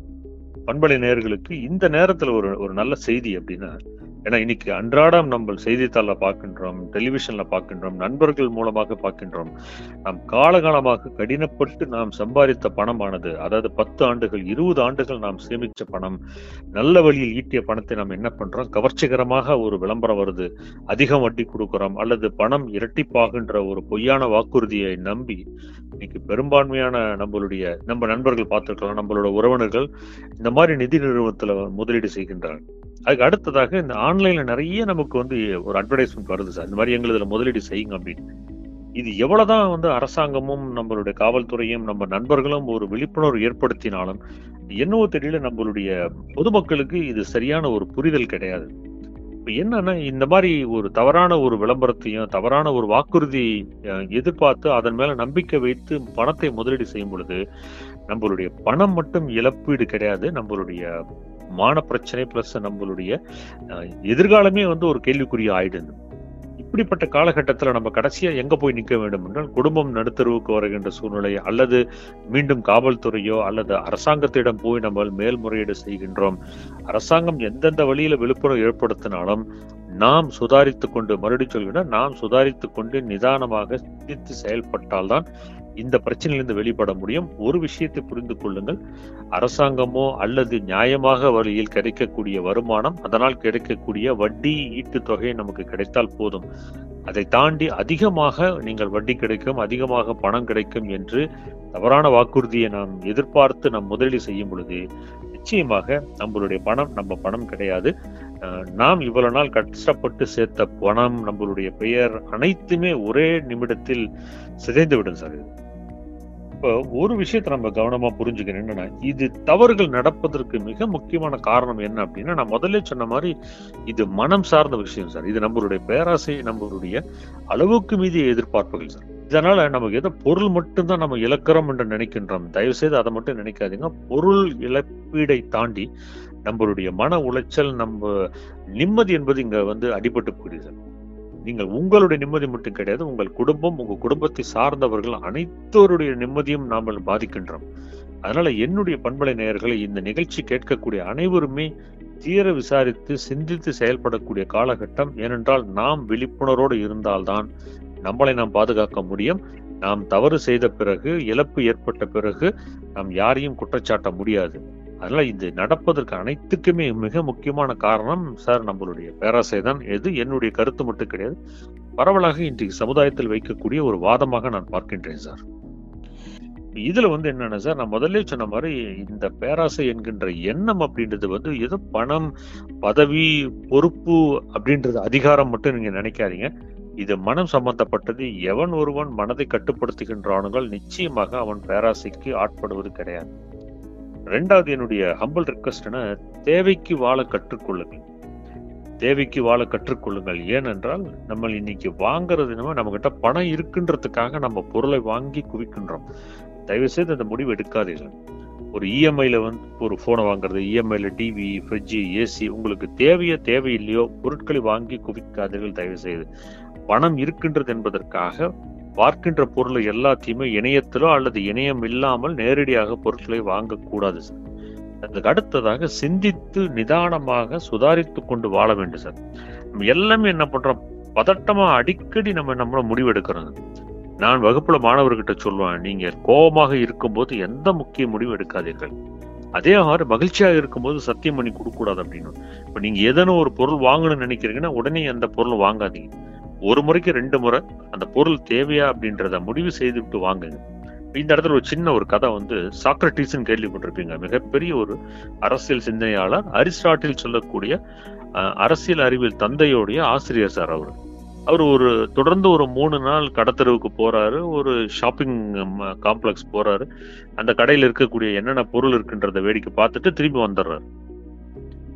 பண்பலை நேயர்களுக்கு இந்த நேரத்துல ஒரு ஒரு நல்ல செய்தி அப்படின்னா ஏன்னா இன்னைக்கு அன்றாடம் நம்ம செய்தித்தாள பார்க்கின்றோம் டெலிவிஷன்ல பார்க்கின்றோம் நண்பர்கள் மூலமாக பார்க்கின்றோம் நாம் காலகாலமாக கடினப்பட்டு நாம் சம்பாதித்த பணமானது அதாவது பத்து ஆண்டுகள் இருபது ஆண்டுகள் நாம் சேமிச்ச பணம் நல்ல வழியில் ஈட்டிய பணத்தை நாம் என்ன பண்றோம் கவர்ச்சிகரமாக ஒரு விளம்பரம் வருது அதிகம் வட்டி கொடுக்கிறோம் அல்லது பணம் இரட்டிப்பாகின்ற ஒரு பொய்யான வாக்குறுதியை நம்பி இன்னைக்கு பெரும்பான்மையான நம்மளுடைய நம்ம நண்பர்கள் பார்த்திருக்கலாம் நம்மளோட உறவினர்கள் இந்த மாதிரி நிதி நிறுவனத்துல முதலீடு செய்கின்றார்கள் அதுக்கு அடுத்ததாக இந்த ஆன்லைன்ல நிறைய நமக்கு வந்து ஒரு அட்வர்டைஸ்மெண்ட் வருது சார் இந்த மாதிரி எங்களுதுல முதலீடு செய்யுங்க அப்படின்னு இது எவ்வளவுதான் வந்து அரசாங்கமும் நம்மளுடைய காவல்துறையும் நம்ம நண்பர்களும் ஒரு விழிப்புணர்வு ஏற்படுத்தினாலும் என்னவோ தெரியல நம்மளுடைய பொதுமக்களுக்கு இது சரியான ஒரு புரிதல் கிடையாது இப்ப என்னன்னா இந்த மாதிரி ஒரு தவறான ஒரு விளம்பரத்தையும் தவறான ஒரு வாக்குறுதி அஹ், எதிர்பார்த்து அதன் மேல நம்பிக்கை வைத்து பணத்தை முதலீடு செய்யும் பொழுது நம்மளுடைய பணம் மட்டும் இழப்பீடு கிடையாது நம்மளுடைய மான பிரச்சனை பிளஸ் நம்மளுடைய அஹ், எதிர்காலமே வந்து ஒரு கேள்விக்குரிய ஆயிடுது இப்படிப்பட்ட காலகட்டத்துல நம்ம கடைசியா எங்க போய் நிக்க வேண்டும் என்றால் குடும்பம் நடுத்தருவுக்கு வருகின்ற சூழ்நிலை அல்லது மீண்டும் காவல்துறையோ அல்லது அரசாங்கத்திடம் போய் நம்ம மேல்முறையீடு செய்கின்றோம் அரசாங்கம் எந்தெந்த வழியில விழிப்புணர்வு ஏற்படுத்தினாலும் நாம் சுதாரித்துக் கொண்டு மறுபடியும் சொல்கிறேன் நாம் சுதாரித்துக் கொண்டு நிதானமாக சிந்தித்து செயல்பட்டால்தான் இந்த பிரச்சனையிலிருந்து வெளிப்பட முடியும் ஒரு விஷயத்தை புரிந்து கொள்ளுங்கள் அரசாங்கமோ அல்லது நியாயமாக வழியில் கிடைக்கக்கூடிய வருமானம் அதனால் கிடைக்கக்கூடிய வட்டி ஈட்டு தொகை நமக்கு கிடைத்தால் போதும் அதை தாண்டி அதிகமாக நீங்கள் வட்டி கிடைக்கும் அதிகமாக பணம் கிடைக்கும் என்று தவறான வாக்குறுதியை நாம் எதிர்பார்த்து நாம் முதலீடு செய்யும் பொழுது நிச்சயமாக நம்மளுடைய பணம் நம்ம பணம் கிடையாது அஹ், நாம் இவ்வளவு நாள் கஷ்டப்பட்டு சேர்த்த பணம் நம்மளுடைய பெயர் அனைத்துமே ஒரே நிமிடத்தில் சிதைந்து விடும் சார் இது. இப்போ ஒரு விஷயத்தை நம்ம கவனமா புரிஞ்சுக்கணும் என்னன்னா இது தவறுகள் நடப்பதற்கு மிக முக்கியமான காரணம் என்ன அப்படின்னா நான் முதல்ல சொன்ன மாதிரி இது மனம் சார்ந்த விஷயம் சார் இது நம்மளுடைய பேராசை நம்மளுடைய அளவுக்கு மீதி எதிர்பார்ப்புகள் சார் இதனால நமக்கு ஏதோ பொருள் மட்டும்தான் நம்ம இழக்கிறோம் என்று நினைக்கின்றோம் தயவு செய்து அதை மட்டும் நினைக்காதீங்க பொருள் இழப்பீடை தாண்டி நம்மளுடைய மன உளைச்சல் நம்ம நிம்மதி என்பது இங்க வந்து அடிபட்டு போயிடுது சார் நீங்கள் உங்களுடைய நிம்மதி மட்டும் கிடையாது உங்கள் குடும்பம் உங்க குடும்பத்தை சார்ந்தவர்கள் அனைத்தோருடைய நிம்மதியும் நாமல் பாதிக்கின்றோம் அதனால என்னுடைய பண்பலை நேயர்களை இந்த நிகழ்ச்சி கேட்கக்கூடிய அனைவருமே தீர விசாரித்து சிந்தித்து செயல்படக்கூடிய காலகட்டம் ஏனென்றால் நாம் விழிப்புணர்வோடு இருந்தால்தான் நம்மளை நாம் பாதுகாக்க முடியும் நாம் தவறு செய்த பிறகு இழப்பு ஏற்பட்ட பிறகு நாம் யாரையும் குற்றச்சாட்ட முடியாது அதனால இது நடப்பதற்கு அனைத்துக்குமே மிக முக்கியமான காரணம் சார் நம்மளுடைய பேராசை தான் எது என்னுடைய கருத்து மட்டும் கிடையாது பரவலாக இன்றைக்கு சமுதாயத்தில் வைக்கக்கூடிய ஒரு வாதமாக நான் பார்க்கின்றேன் சார் இதுல வந்து என்னன்னா சார் நான் முதல்ல சொன்ன மாதிரி இந்த பேராசை என்கின்ற எண்ணம் அப்படின்றது வந்து ஏதோ பணம் பதவி பொறுப்பு அப்படின்றது அதிகாரம் மட்டும் நீங்க நினைக்காதீங்க இது மனம் சம்பந்தப்பட்டது எவன் ஒருவன் மனதை கட்டுப்படுத்துகின்றானுங்கள் நிச்சயமாக அவன் பேராசைக்கு ஆட்படுவது கிடையாது ரெண்டாவது என்னுடைய ஹம்பிள் ரிக்வஸ்ட்னா தேவைக்கு வாழ கற்றுக்கொள்ளுங்கள் தேவைக்கு வாழ கற்றுக்கொள்ளுங்கள் ஏனென்றால் நம்ம இன்னைக்கு வாங்குறது நம்ம நம்ம கிட்ட பணம் இருக்குன்றதுக்காக நம்ம பொருளை வாங்கி குவிக்கின்றோம் தயவு செய்து அந்த முடிவு எடுக்காதீர்கள் ஒரு இஎம்ஐல வந்து ஒரு போனை வாங்குறது இஎம்ஐல டிவி ஃப்ரிட்ஜ் ஏசி உங்களுக்கு தேவையோ தேவையில்லையோ பொருட்களை வாங்கி குவிக்காதீர்கள் தயவு செய்து பணம் இருக்கின்றது என்பதற்காக பார்க்கின்ற பொருளை எல்லாத்தையுமே இணையத்திலோ அல்லது இணையம் இல்லாமல் நேரடியாக பொருட்களை வாங்கக்கூடாது சார் அதுக்கு அடுத்ததாக சிந்தித்து நிதானமாக சுதாரித்து கொண்டு வாழ வேண்டும் சார் நம்ம எல்லாமே என்ன பண்றோம் பதட்டமா அடிக்கடி நம்ம நம்மள முடிவெடுக்கிறோம் நான் வகுப்புல மாணவர்கிட்ட சொல்லுவேன் நீங்க கோபமாக இருக்கும்போது எந்த முக்கிய முடிவும் எடுக்காதீர்கள் அதே மாதிரி மகிழ்ச்சியாக இருக்கும்போது சத்தியம் பண்ணி கொடுக்க கூடாது அப்படின்னு இப்ப நீங்க எதனும் ஒரு பொருள் வாங்கணும்னு நினைக்கிறீங்கன்னா உடனே அந்த பொருள் வாங்காதீங்க ஒரு முறைக்கு ரெண்டு முறை அந்த பொருள் தேவையா அப்படின்றத முடிவு செய்துவிட்டு வாங்குங்க இந்த இடத்துல ஒரு சின்ன ஒரு கதை வந்து சாக்ரட்டிஸ்ன்னு கேள்விப்பட்டிருப்பீங்க மிகப்பெரிய ஒரு அரசியல் சிந்தனையாளர் அரிஸ்டாட்டில் சொல்லக்கூடிய அஹ், அரசியல் அறிவியல் தந்தையோடைய ஆசிரியர் சார் அவர் அவர் ஒரு தொடர்ந்து ஒரு மூணு நாள் கடத்தெருவுக்கு போறாரு ஒரு ஷாப்பிங் காம்ப்ளெக்ஸ் போறாரு அந்த கடையில் இருக்கக்கூடிய என்னென்ன பொருள் இருக்குன்றத வேடிக்கை பார்த்துட்டு திரும்பி வந்துடுறாரு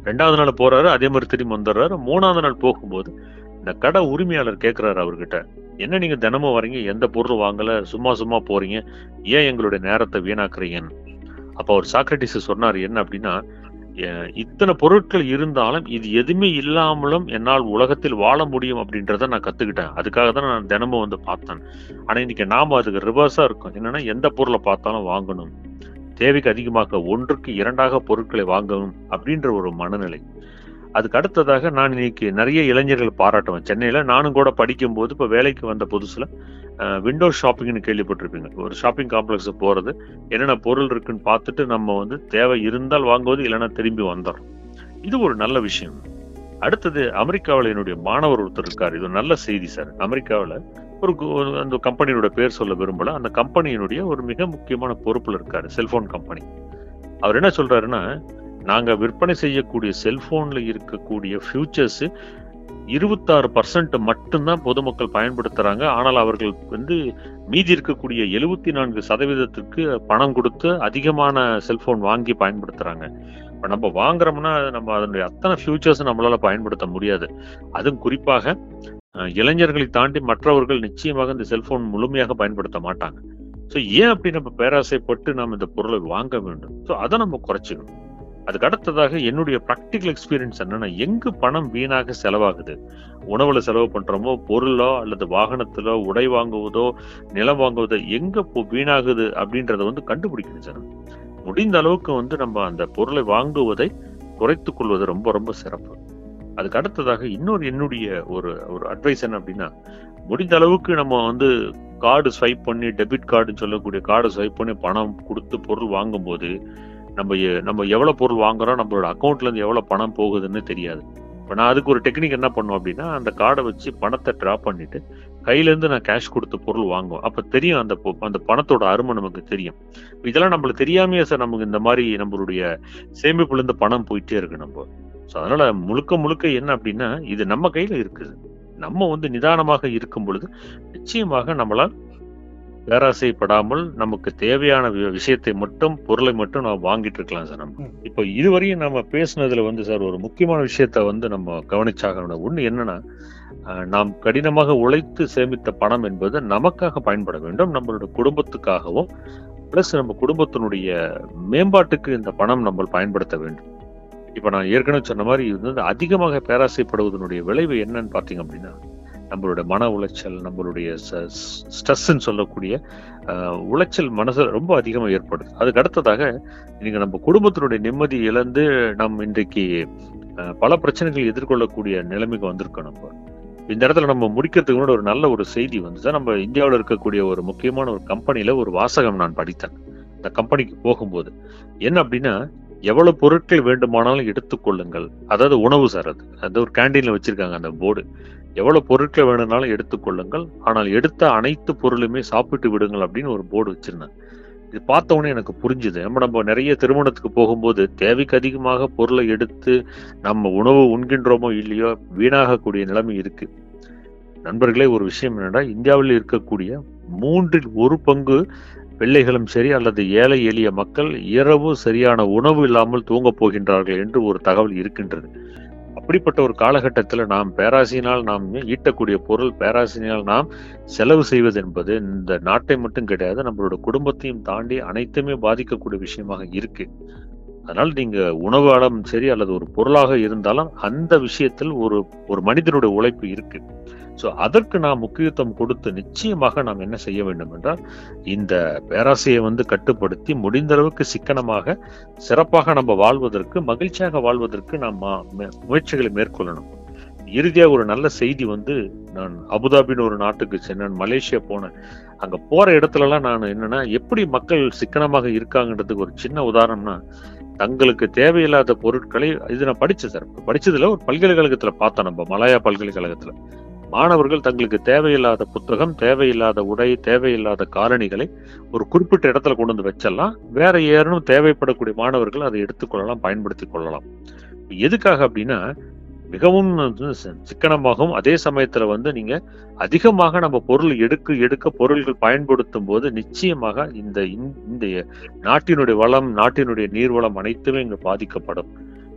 ரெண்டாவது நாள் போறாரு அதே மாதிரி திரும்பி வந்துடுறாரு மூணாவது நாள் போகும்போது இந்த கடை உரிமையாளர் கேட்கிறாரு அவர்கிட்ட என்ன நீங்க தினமும் வரீங்க எந்த பொருள் வாங்கல சும்மா சும்மா போறீங்க ஏன் எங்களுடைய நேரத்தை வீணாக்குறீங்கன்னு அப்ப அவர் சாக்ரட்டிஸ் சொன்னார் என்ன அப்படின்னா "எ- இத்தனை பொருட்கள் இருந்தாலும் இது எதுவுமே இல்லாமலும் என்னால் உலகத்தில் வாழ முடியும் அப்படின்றத நான் கத்துக்கிட்டேன் அதுக்காக தான் நான் தினமும் வந்து பார்த்தேன் ஆனா இன்னைக்கு நாம அதுக்கு ரிவர்ஸா இருக்கும் என்னன்னா எந்த பொருளை பார்த்தாலும் வாங்கணும் தேவைக்கு அதிகமாக ஒன்றுக்கு இரண்டாக பொருட்களை வாங்கணும் அப்படின்ற ஒரு மனநிலை அதுக்கு அடுத்ததாக நான் இன்னைக்கு நிறைய இளைஞர்கள் பாராட்டுவேன் சென்னையில நானும் கூட படிக்கும்போது இப்போ வேலைக்கு வந்த புதுசுல விண்டோ ஷாப்பிங்னு கேள்விப்பட்டிருப்பீங்க ஒரு ஷாப்பிங் காம்ப்ளெக்ஸ் போறது என்னென்ன பொருள் இருக்குன்னு பார்த்துட்டு நம்ம வந்து தேவை இருந்தால் வாங்குவது இல்லைன்னா திரும்பி வந்துடுறோம் இது ஒரு நல்ல விஷயம் அடுத்தது அமெரிக்காவில் என்னுடைய மாணவர் ஒருத்தர் இருக்கார் இது ஒரு நல்ல செய்தி சார் அமெரிக்காவில் ஒரு கு- ஒரு அந்த கம்பெனியோட பேர் சொல்ல விரும்பல அந்த கம்பெனியினுடைய ஒரு மிக முக்கியமான பொறுப்புல இருக்காரு செல்போன் கம்பெனி அவர் என்ன சொல்றாருன்னா நாங்க விற்பனை செய்யக்கூடிய செல்போன்ல இருக்கக்கூடிய ஃபியூச்சர்ஸ் இருபத்தாறு பர்சன்ட் மட்டும்தான் பொதுமக்கள் பயன்படுத்துறாங்க ஆனால் அவர்கள் வந்து மீதி இருக்கக்கூடிய எழுபத்தி நான்கு சதவீதத்துக்கு பணம் கொடுத்து அதிகமான செல்போன் வாங்கி பயன்படுத்துறாங்க இப்ப நம்ம வாங்குறோம்னா நம்ம அதனுடைய அத்தனை ஃபியூச்சர்ஸ் நம்மளால பயன்படுத்த முடியாது அதுவும் குறிப்பாக அஹ், இளைஞர்களை தாண்டி மற்றவர்கள் நிச்சயமாக இந்த செல்போன் முழுமையாக பயன்படுத்த மாட்டாங்க ஸோ ஏன் அப்படி நம்ம பேராசைப்பட்டு நம்ம இந்த பொருளை வாங்க வேண்டும் ஸோ அதை நம்ம குறைச்சிக்கணும் அதுக்கு அடுத்ததாக என்னுடைய ப்ராக்டிக்கல் எக்ஸ்பீரியன்ஸ் என்னன்னா எங்கு பணம் வீணாக செலவாகுது உணவுல செலவு பண்றோமோ பொருளோ அல்லது வாகனத்திலோ உடை வாங்குவதோ நிலம் வாங்குவதோ எங்க இப்போ வீணாகுது அப்படின்றத வந்து கண்டுபிடிக்கணும் சார் முடிந்த அளவுக்கு வந்து நம்ம அந்த பொருளை வாங்குவதை குறைத்துக் கொள்வது ரொம்ப ரொம்ப சிறப்பு அதுக்கு அடுத்ததாக இன்னொரு என்னுடைய ஒரு ஒரு அட்வைஸ் என்ன அப்படின்னா முடிந்த அளவுக்கு நம்ம வந்து கார்டு ஸ்வைப் பண்ணி டெபிட் கார்டுன்னு சொல்லக்கூடிய கார்டு ஸ்வைப் பண்ணி பணம் கொடுத்து பொருள் வாங்கும்போது நம்ம எ- நம்ம எவ்வளவு பொருள் வாங்குறோம் நம்மளோட அக்கௌண்ட்ல இருந்து எவ்வளவு பணம் போகுதுன்னு தெரியாது இப்போ நான் அதுக்கு ஒரு டெக்னிக் என்ன பண்ணுவோம் அப்படின்னா அந்த கார்டை வச்சு பணத்தை டிராப் பண்ணிட்டு கையில இருந்து நான் கேஷ் கொடுத்து பொருள் வாங்குவோம் அப்ப தெரியும் அந்த பொ- அந்த பணத்தோட அருமை நமக்கு தெரியும் இதெல்லாம் நம்மளுக்கு தெரியாமையே சார் நமக்கு இந்த மாதிரி நம்மளுடைய சேமிப்புல இருந்து பணம் போயிட்டே இருக்கு நம்ம ஸோ அதனால முழுக்க முழுக்க என்ன அப்படின்னா இது நம்ம கையில இருக்குது நம்ம வந்து நிதானமாக இருக்கும் பொழுது நிச்சயமாக நம்மளால் பேராசைப்படாமல் நமக்கு தேவையான வி- விஷயத்தை மட்டும் பொருளை மட்டும் நம்ம வாங்கிட்டு இருக்கலாம் சார் நம்ம ம். இப்போ இதுவரையும் நம்ம பேசுனதுல வந்து சார் ஒரு முக்கியமான விஷயத்த வந்து நம்ம கவனிச்சாக ஒண்ணு என்னன்னா அஹ், நாம் கடினமாக உழைத்து சேமித்த பணம் என்பது நமக்காக பயன்பட வேண்டும் நம்மளோட குடும்பத்துக்காகவும் பிளஸ் நம்ம குடும்பத்தினுடைய மேம்பாட்டுக்கு இந்த பணம் நம்ம பயன்படுத்த வேண்டும் இப்ப நான் ஏற்கனவே சொன்ன மாதிரி இது வந்து அதிகமாக பேராசைப்படுவதனுடைய விளைவு என்னன்னு பாத்தீங்க அப்படின்னா நம்மளுடைய மன உளைச்சல் நம்மளுடைய ஸ்ட்ரெஸ்ன்னு சொல்லக்கூடிய அஹ், உளைச்சல் மனசு ரொம்ப அதிகமா ஏற்படுது அதுக்கு அடுத்ததாக இன்னைக்கு நம்ம குடும்பத்தினுடைய நிம்மதி இழந்து நம்ம இன்றைக்கு அஹ், பல பிரச்சனைகள் எதிர்கொள்ளக்கூடிய நிலைமைக்கு வந்திருக்கோம் நம்ம இந்த இடத்துல நம்ம முடிக்கிறதுக்கு முன்னாடி ஒரு நல்ல ஒரு செய்தி வந்து நம்ம இந்தியாவில் இருக்கக்கூடிய ஒரு முக்கியமான ஒரு கம்பெனில ஒரு வாசகம் நான் படித்தேன் இந்த கம்பெனிக்கு போகும்போது என்ன அப்படின்னா எவ்வளவு பொருட்கள் வேண்டுமானாலும் எடுத்துக்கொள்ளுங்கள் அதாவது உணவு சார் அது அது ஒரு கேண்டீன்ல வச்சிருக்காங்க அந்த போர்டு எவ்வளவு பொருட்கள் வேணும்னாலும் எடுத்துக்கொள்ளுங்கள் ஆனால் எடுத்த அனைத்து பொருளுமே சாப்பிட்டு விடுங்கள் அப்படின்னு ஒரு போர்டு வச்சிருந்தேன் இது பார்த்த உடனே எனக்கு புரிஞ்சுது நம்ம நம்ம நிறைய திருமணத்துக்கு போகும்போது தேவைக்கு அதிகமாக பொருளை எடுத்து நம்ம உணவு உண்கின்றோமோ இல்லையோ வீணாகக்கூடிய நிலைமை இருக்கு நண்பர்களே ஒரு விஷயம் என்னன்னா இந்தியாவில் இருக்கக்கூடிய மூன்றில் ஒரு பங்கு பிள்ளைகளும் சரி அல்லது ஏழை எளிய மக்கள் இரவு சரியான உணவு இல்லாமல் தூங்கப் போகின்றார்கள் என்று ஒரு தகவல் இருக்கின்றது அப்படிப்பட்ட ஒரு காலகட்டத்தில் நாம் பேராசையினால் நாம் ஈட்டக்கூடிய பொருள் பேராசையினால் நாம் செலவு செய்வது என்பது இந்த நாட்டை மட்டும் கிடையாது நம்மளோட குடும்பத்தையும் தாண்டி அனைத்துமே பாதிக்கக்கூடிய விஷயமாக இருக்கு அதனால் நீங்க உணவு அளம் சரி அல்லது ஒரு பொருளாக இருந்தாலும் அந்த விஷயத்தில் ஒரு ஒரு மனிதனுடைய உழைப்பு இருக்கு ஸோ அதற்கு நாம் முக்கியத்துவம் கொடுத்து நிச்சயமாக நாம் என்ன செய்ய வேண்டும் என்றால் இந்த பேராசையை வந்து கட்டுப்படுத்தி முடிந்த அளவுக்கு சிக்கனமாக சிறப்பாக நம்ம வாழ்வதற்கு மகிழ்ச்சியாக வாழ்வதற்கு நாம் மா- மே- முயற்சிகளை மேற்கொள்ளணும் இறுதியாக ஒரு நல்ல செய்தி வந்து நான் அபுதாபின்னு ஒரு நாட்டுக்கு சென்னேன் மலேசியா போனேன் அங்க போற இடத்துலலாம் நான் என்னன்னா எப்படி மக்கள் சிக்கனமாக இருக்காங்கன்றதுக்கு ஒரு சின்ன உதாரணம்னா தங்களுக்கு தேவையில்லாத பொருட்களை இது நான் படிச்சேன் சார் படிச்சதுல ஒரு பல்கலைக்கழகத்துல பார்த்தேன் நம்ம மலாயா பல்கலைக்கழகத்துல மாணவர்கள் தங்களுக்கு தேவையில்லாத புத்தகம் தேவையில்லாத உடை தேவையில்லாத காலணிகளை ஒரு குறிப்பிட்ட இடத்துல கொண்டு வந்து வச்சிடலாம் வேற யாரும் தேவைப்படக்கூடிய மாணவர்கள் அதை எடுத்துக்கொள்ளலாம் பயன்படுத்திக் கொள்ளலாம் எதுக்காக அப்படின்னா மிகவும் வந்து சி- சிக்கனமாகவும் அதே சமயத்துல வந்து நீங்க அதிகமாக நம்ம பொருள் எடுக்க எடுக்க பொருள்கள் பயன்படுத்தும் போது நிச்சயமாக இந்த இந்த- இந்த நாட்டினுடைய வளம் நாட்டினுடைய நீர்வளம் அனைத்துமே இங்க பாதிக்கப்படும்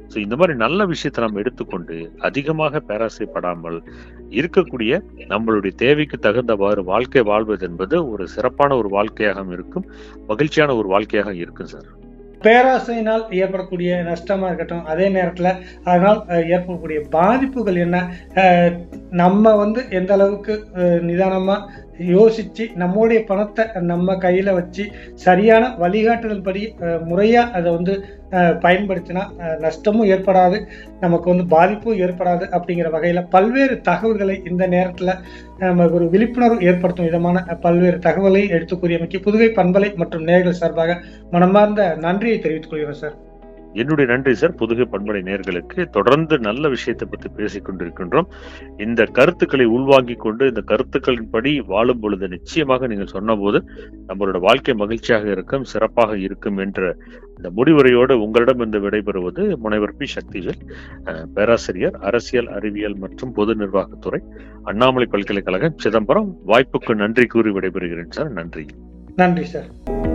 ஸோ இந்த மாதிரி நல்ல விஷயத்தை நம்ம எடுத்துக்கொண்டு அதிகமாக பேராசைப்படாமல் இருக்கக்கூடிய நம்மளுடைய தேவைக்கு தகுந்தவாறு வாழ்க்கை வாழ்வது என்பது ஒரு சிறப்பான ஒரு வாழ்க்கையாக இருக்கும் மகிழ்ச்சியான ஒரு வாழ்க்கையாக இருக்கும் சார் பேராசையினால் ஏற்படக்கூடிய நஷ்டமா இருக்கட்டும் அதே நேரத்துல அதனால் அஹ், ஏற்படக்கூடிய பாதிப்புகள் என்ன அஹ், நம்ம வந்து எந்த அளவுக்கு அஹ், நிதானமா யோசிச்சு நம்மளுடைய பணத்தை நம்ம கையில வச்சு சரியான வழிகாட்டுதல் படி அஹ், முறையா அதை வந்து அஹ், பயன்படுத்தினா அஹ், நஷ்டமும் ஏற்படாது நமக்கு வந்து பாதிப்பும் ஏற்படாது அப்படிங்கிற வகையில பல்வேறு தகவல்களை இந்த நேரத்துல நம்ம ஒரு விழிப்புணர்வு ஏற்படுத்தும் விதமான அஹ், பல்வேறு தகவலை எடுத்து கூறியமைக்கு புதுகை பண்பலை மற்றும் நேர்கள் சார்பாக மனமார்ந்த நன்றியை தெரிவித்துக் கொள்கிறேன் சார் என்னுடைய நன்றி சார் புதுகை பண்பலை நேர்களுக்கு தொடர்ந்து நல்ல விஷயத்தை பற்றி பேசிக் கொண்டிருக்கின்றோம் இந்த கருத்துக்களை உள்வாங்கிக் கொண்டு இந்த கருத்துக்களின்படி வாழும் பொழுது நிச்சயமாக நீங்கள் சொன்னபோது நம்மளோட வாழ்க்கை மகிழ்ச்சியாக இருக்கும் சிறப்பாக இருக்கும் என்ற இந்த முடிவுரையோடு உங்களிடம் இருந்து விடைபெறுவது முனைவர் பி சக்திவேல் அஹ், பேராசிரியர் அரசியல் அறிவியல் மற்றும் பொது நிர்வாகத்துறை அண்ணாமலை பல்கலைக்கழகம் சிதம்பரம் வாய்ப்புக்கு நன்றி கூறி விடைபெறுகிறேன் சார் நன்றி நன்றி சார்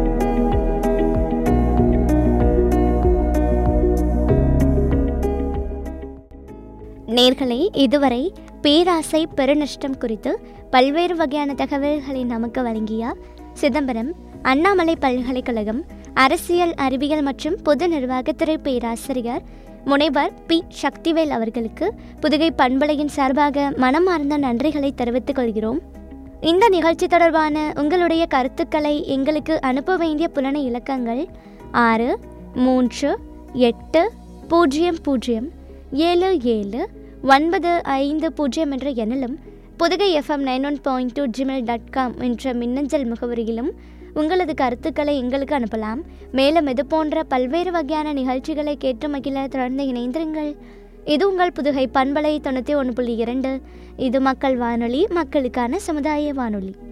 நேர்களே இதுவரை பேராசை பெருநஷ்டம் குறித்து பல்வேறு வகையான தகவல்களை நமக்கு வழங்கிய சிதம்பரம் அண்ணாமலை பல்கலைக்கழகம் அரசியல் அறிவியல் மற்றும் பொது நிர்வாகத்துறை பேராசிரியர் முனைவர் பி சக்திவேல் அவர்களுக்கு புதுகை பண்பலையின் சார்பாக மனமார்ந்த நன்றிகளை தெரிவித்துக் கொள்கிறோம் இந்த நிகழ்ச்சி தொடர்பான உங்களுடைய கருத்துக்களை எங்களுக்கு அனுப்ப வேண்டிய புலன இலக்கங்கள் ஆறு மூன்று எட்டு பூஜ்ஜியம் பூஜ்ஜியம் ஏழு ஏழு ஒன்பது ஐந்து பூஜ்ஜியம் என்ற எண்ணிலும் Pudugai FM nine one point two Gmail dot com என்ற மின்னஞ்சல் முகவரியிலும் உங்களது கருத்துக்களை எங்களுக்கு அனுப்பலாம் மேலும் இது போன்ற பல்வேறு வகையான நிகழ்ச்சிகளை கேட்டு மகிழ தொடர்ந்து இணைந்திருங்கள் இது உங்கள் புதுகை பண்பலை தொண்ணூற்றி ஒன்று புள்ளி இரண்டு இது மக்கள் வானொலி மக்களுக்கான சமுதாய வானொலி